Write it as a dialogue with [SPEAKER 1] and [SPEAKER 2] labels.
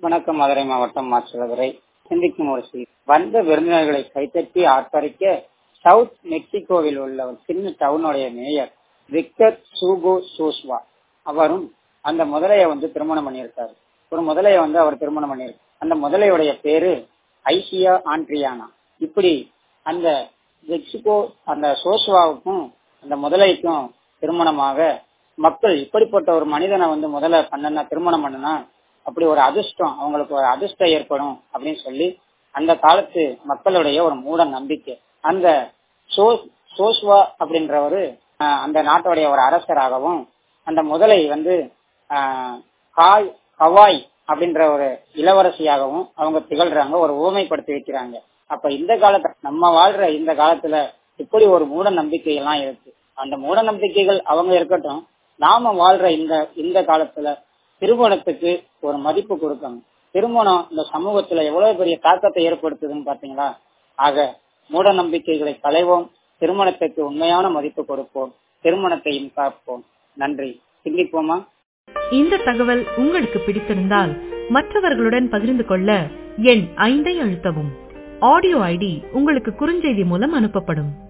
[SPEAKER 1] வணக்கம் மதுரை மாவட்டம் மாற்றுவதுரை சிந்திக்கும் ஒரு செய்தி வந்த விருந்தினர்களை கைத்தட்டி ஆர்ப்பரிக்க சவுத் மெக்சிகோவில் உள்ள ஒரு சின்ன டவுனுடைய மேயர் விக்டர் சூகோ சோஸ்வா அவரும் அந்த முதலைய வந்து திருமணம் பண்ணியிருக்காரு ஒரு முதலைய வந்து அவர் திருமணம் பண்ணியிருக்காரு அந்த முதலையுடைய பேரு ஐசியா ஆண்ட்ரியானா இப்படி அந்த மெக்சிகோ அந்த சோஸ்வாவுக்கும் அந்த முதலைக்கும் திருமணமாக மக்கள் இப்படிப்பட்ட ஒரு மனிதனை வந்து முதல்ல பண்ணனா திருமணம் பண்ணனா அப்படி ஒரு அதிர்ஷ்டம் அவங்களுக்கு ஒரு அதிர்ஷ்டம் ஏற்படும் அப்படின்னு சொல்லி அந்த காலத்து மக்களுடைய ஒரு மூட நம்பிக்கை அந்த சோஸ்வா அப்படின்றவரு அந்த நாட்டுடைய ஒரு அரசராகவும் அந்த முதலை வந்து காய் கவாய் அப்படின்ற ஒரு இளவரசியாகவும் அவங்க திகழ்றாங்க ஒரு ஊமைப்படுத்தி வைக்கிறாங்க அப்ப இந்த காலத்துல நம்ம வாழ்ற இந்த காலத்துல இப்படி ஒரு மூட நம்பிக்கை எல்லாம் இருக்கு அந்த மூட நம்பிக்கைகள் அவங்க இருக்கட்டும் நாம வாழ்ற இந்த இந்த காலத்துல திருமணத்துக்கு ஒரு மதிப்பு கொடுக்கணும் திருமணம் இந்த சமூகத்துல எவ்வளவு பெரிய தாக்கத்தை ஏற்படுத்துதுன்னு பாத்தீங்களா ஆக மூட நம்பிக்கைகளை களைவோம் திருமணத்துக்கு உண்மையான மதிப்பு கொடுப்போம் திருமணத்தையும் காப்போம் நன்றி சிந்திப்போமா
[SPEAKER 2] இந்த தகவல் உங்களுக்கு பிடித்திருந்தால் மற்றவர்களுடன் பகிர்ந்து கொள்ள எண் ஐந்தை அழுத்தவும் ஆடியோ ஐடி உங்களுக்கு குறுஞ்செய்தி மூலம் அனுப்பப்படும்